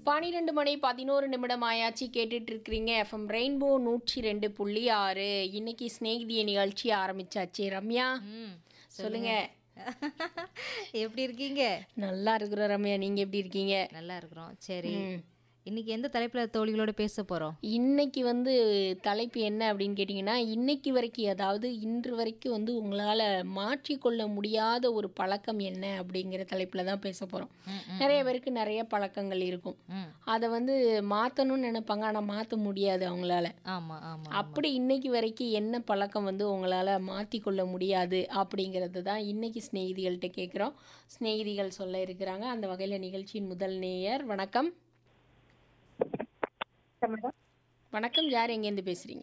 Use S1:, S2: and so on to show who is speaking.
S1: பனிரெண்டு மணி பதினோரு நிமிடம் ஆயாச்சு கேட்டுட்டு இருக்கிறீங்க எஃப்எம் ரெயின்போ நூற்றி ரெண்டு புள்ளி ஆறு இன்னைக்கு சிநேகிதிய நிகழ்ச்சி ஆரம்பிச்சாச்சு ரம்யா
S2: ம்
S1: சொல்லுங்க
S2: எப்படி இருக்கீங்க
S1: நல்லா இருக்கிறோம் ரம்யா நீங்க எப்படி இருக்கீங்க
S2: நல்லா இருக்கிறோம் சரி இன்னைக்கு எந்த தலைப்புல தோழிகளோட பேச போறோம்
S1: இன்னைக்கு வந்து தலைப்பு என்ன அப்படின்னு கேட்டிங்கன்னா இன்னைக்கு வரைக்கும் அதாவது இன்று வரைக்கும் வந்து உங்களால் மாற்றிக்கொள்ள முடியாத ஒரு பழக்கம் என்ன அப்படிங்கிற தலைப்பில் தான் பேச போகிறோம்
S2: ம்,
S1: நிறைய பேருக்கு நிறைய பழக்கங்கள் இருக்கும்
S2: ம்
S1: அதை வந்து மாற்றணும்னு நினைப்பாங்க ஆனால் மாற்ற முடியாது அவங்களால
S2: ஆமா ஆமா
S1: அப்படி இன்னைக்கு வரைக்கும் என்ன பழக்கம் வந்து உங்களால் மாற்றிக்கொள்ள முடியாது அப்படிங்கிறது தான் இன்னைக்கு சிநேகிதிகள்கிட்ட கேட்குறோம் சிநேகிதிகள் சொல்ல இருக்கிறாங்க அந்த வகையில் நிகழ்ச்சியின் முதல் நேயர் வணக்கம் வணக்கம் யார் எங்கேருந்து பேசுகிறீங்க